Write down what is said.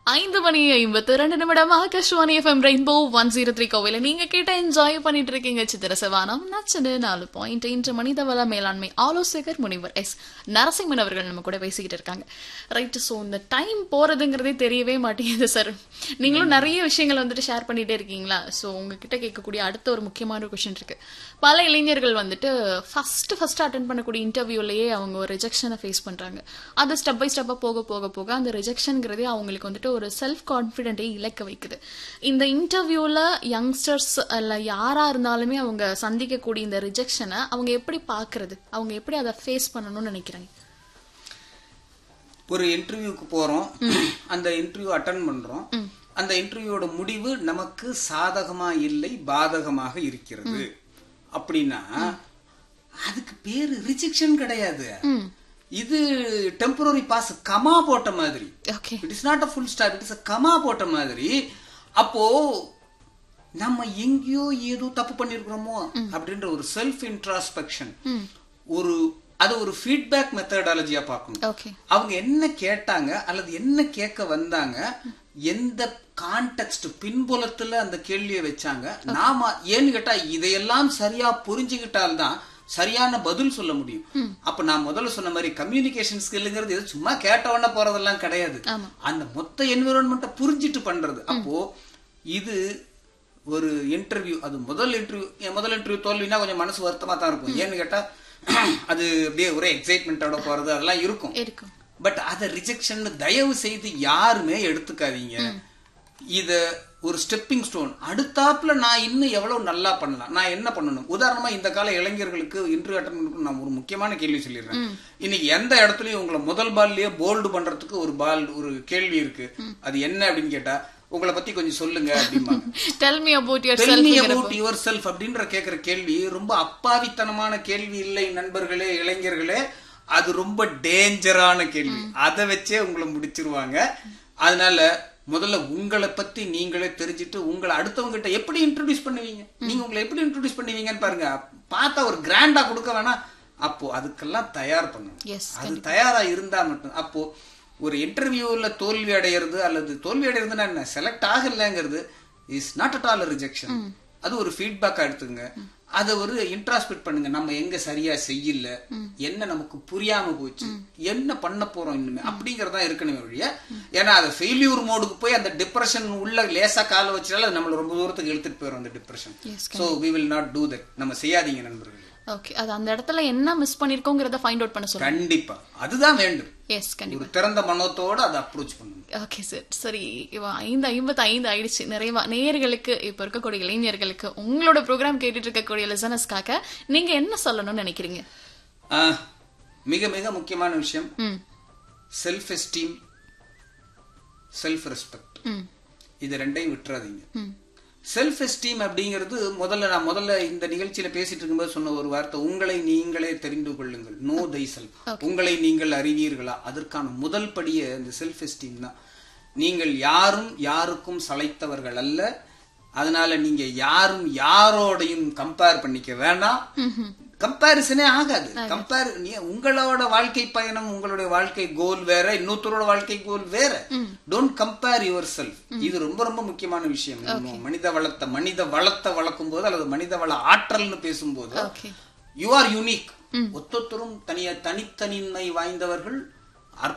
ஐந்து மணி ஐம்பத்தி ரெண்டு நிமிடம் Akashvani FM rainbow one zero three கோவில நீங்க கேட்ட என்ஜாய் பண்ணிட்டு இருக்கீங்க சித்திர சிவானம் நச்சனு நாலு பாயிண்ட் இன்று மனிதவள மேலாண்மை ஆலோசகர் முனிவர் எஸ் நரசிம்மன் அவர்கள் நம்ம கூட பேசிக்கிட்டு இருக்காங்க ரைட் ஸோ இந்த டைம் போறதுங்கிறதே தெரியவே மாட்டேங்குது சார் நீங்களும் நிறைய விஷயங்கள் வந்துட்டு ஷேர் பண்ணிட்டே இருக்கீங்களா ஸோ உங்ககிட்ட கேட்கக்கூடிய அடுத்த ஒரு முக்கியமான கொஷின் இருக்கு பல இளைஞர்கள் வந்துட்டு ஃபர்ஸ்ட் ஃபர்ஸ்ட் அட்டன் பண்ணக்கூடிய இன்டர்வியூலயே அவங்க ஒரு ரிஜெக்ஷனை ஃபேஸ் பண்றாங்க அது ஸ்டெப் பை ஸ்டெப்பா போக போக போக அந்த ரிஜெக்ஷன்ங்கிறதே அவங்களுக்கு வந்துட்டு ஒரு செல்ஃப் கான்ஃபிடென்ட்டை இழக்க வைக்குது இந்த இன்டர்வியூல யங்ஸ்டர்ஸ் அல்ல யாரா இருந்தாலுமே அவங்க சந்திக்கக்கூடிய இந்த ரிஜெக்ஷனை அவங்க எப்படி பாக்குறது அவங்க எப்படி அதை ஃபேஸ் பண்ணணும்னு நினைக்கிறாங்க ஒரு இன்டர்வியூக்கு போறோம் அந்த இன்டர்வியூ அட்டன் பண்றோம் அந்த இன்டர்வியூவோட முடிவு நமக்கு சாதகமா இல்லை பாதகமாக இருக்கிறது அப்படின்னா அதுக்கு பேரு ரிஜெக்ஷன் கிடையாது இது டெம்பரரி பாஸ் கமா போட்ட மாதிரி okay it is not a full stop it is a comma போட்ட மாதிரி அப்போ நம்ம எங்கேயோ ஏதோ தப்பு பண்ணிருக்கிறோமோ அப்படின்ற ஒரு செல்ஃப் இன்ட்ராஸ்பெக்ஷன் ஒரு அது ஒரு ஃபீட்பேக் மெத்தடாலஜியா பார்க்கணும் ஓகே அவங்க என்ன கேட்டாங்க அல்லது என்ன கேட்க வந்தாங்க எந்த கான்டெக்ட் பின்புலத்துல அந்த கேள்வியை வச்சாங்க நாம ஏன்னு கேட்டா இதையெல்லாம் சரியா புரிஞ்சுக்கிட்டால்தான் சரியான பதில் சொல்ல முடியும் அப்ப நான் முதல்ல சொன்ன மாதிரி கம்யூனிகேஷன் ஸ்கில்லுங்கிறது இது சும்மா கேட்ட உடனே போறதெல்லாம் கிடையாது ஆமா. அந்த மொத்த என்விரான்மெண்ட்டை புரிஞ்சிட்டு பண்றது அப்போ இது ஒரு இன்டர்வியூ அது முதல் இன்டர்வியூ என் முதல் இன்டர்வியூ தோல்வினா கொஞ்சம் மனசு வருத்தமா தான் இருக்கும் ஏன்னு கேட்டா அது அப்படியே ஒரே எக்ஸைட்மெண்ட்டோட போறது அதெல்லாம் இருக்கும் இருக்கும் பட் அதை ரிஜெக்ஷன் தயவு செய்து யாருமே எடுத்துக்காதீங்க இத ஒரு ஸ்டெப்பிங் ஸ்டோன் அடுத்தாப்புல நான் இன்னும் எவ்வளவு நல்லா பண்ணலாம் நான் என்ன பண்ணணும் உதாரணமா இந்த கால இளைஞர்களுக்கு இன்டர்வியூ அட்டன் பண்ண நான் ஒரு முக்கியமான கேள்வி சொல்லிடுறேன் இன்னைக்கு எந்த இடத்துலயும் உங்களை முதல் பால்லயே போல்டு பண்றதுக்கு ஒரு பால் ஒரு கேள்வி இருக்கு அது என்ன அப்படின்னு கேட்டா உங்களை பத்தி கொஞ்சம் சொல்லுங்க அப்படிம்பாங்க tell me about your Tell me self about yourself அப்படின்ற கேக்குற கேள்வி ரொம்ப அப்பாவித்தனமான கேள்வி இல்லை நண்பர்களே இளைஞர்களே அது ரொம்ப டேஞ்சரான கேள்வி அதை வச்சே உங்களை முடிச்சிருவாங்க அதனால முதல்ல உங்களை பத்தி நீங்களே தெரிஞ்சுட்டு உங்களை அடுத்தவங்க கிட்ட எப்படி இன்ட்ரோடியூஸ் பண்ணுவீங்க நீங்க உங்களை எப்படி இன்ட்ரோடியூஸ் பண்ணுவீங்கன்னு பாருங்க பார்த்தா ஒரு கிராண்டா கொடுக்க வேணாம் அப்போ அதுக்கெல்லாம் தயார் பண்ணணும் எஸ் அது தயாரா இருந்தா மட்டும் அப்போ ஒரு இன்டர்வியூல தோல்வி அடையிறது அல்லது தோல்வி அடையிறதுன்னா என்ன செலக்ட் ஆகலைங்கிறது is not at all rejection அது ஒரு ஃபீட்பேக்கா எடுத்துங்க அதை ஒரு இன்ட்ராஸ்பெக்ட் பண்ணுங்க நம்ம எங்க சரியா செய்யல என்ன நமக்கு புரியாம போச்சு என்ன பண்ண போறோம் இன்னுமே அப்படிங்கறதா இருக்கணுமே ஒழிய ஏன்னா அது ஃபெயிலியூர் மோடுக்கு போய் அந்த டிப்ரெஷன் உள்ள லேசா கால வச்சாலும் அது நம்மள ரொம்ப தூரத்துக்கு இழுத்துட்டு போயிடும் அந்த depression Yes, so we will not do that நம்ம செய்யாதீங்க நண்பர்களே ஓகே அது அந்த இடத்துல என்ன மிஸ் பண்ணிருக்கோங்கிறத ஃபைண்ட் அவுட் பண்ண சொல்லுங்க கண்டிப்பா அதுதான் வேண்டும் எஸ் கண்டிப்பா ஒரு திறந்த மனத்தோட அதை அப்ரோச் பண்ணணும் ஓகே சார் சரி இவன் ஐந்து ஐம்பத்தி ஐந்து ஆயிடுச்சு நிறைவா நேயர்களுக்கு இப்ப இருக்கக்கூடிய இளைஞர்களுக்கு உங்களோட ப்ரோக்ராம் கேட்டுட்டு இருக்கக்கூடிய லிசனஸ்க்காக நீங்க என்ன சொல்லணும்னு நினைக்கிறீங்க ஆஹ், மிக மிக முக்கியமான விஷயம் ம் செல்ஃப் எஸ்டீம் செல்ஃப் ரெஸ்பெக்ட் ம் இது ரெண்டையும் விட்டுறாதீங்க ம் செல்ஃப் எஸ்டீம் அப்படிங்கிறது முதல்ல நான் முதல்ல இந்த நிகழ்ச்சியில பேசிட்டு இருக்கும்போது சொன்ன ஒரு வார்த்தை உங்களை நீங்களே தெரிந்து கொள்ளுங்கள் நோ தை செல்ஃப் உங்களை நீங்கள் அறிவீர்களா அதற்கான முதல் படியே இந்த செல்ஃப் எஸ்டீம் தான் நீங்கள் யாரும் யாருக்கும் சளைத்தவர்கள் அல்ல அதனால நீங்க யாரும் யாரோடையும் கம்பேர் பண்ணிக்க வேண்டாம் கம்பேரிசனே ஆகாது கம்பேர் உங்களோட வாழ்க்கை பயணம் உங்களுடைய வாழ்க்கை கோல் வேற இன்னொருத்தரோட வாழ்க்கை கோல் வேற டோன்ட் கம்பேர் யுவர் செல்ஃப் இது ரொம்ப ரொம்ப முக்கியமான விஷயம் நம்ம மனித வளத்தை மனித வளத்தை வளர்க்கும் போது அல்லது மனித வள ஆற்றல்னு பேசும்போது ஓகே யூ ஆர் யூனிக் ஒத்தொத்தரும் தனிய தனித்தனிமை வாய்ந்தவர்கள்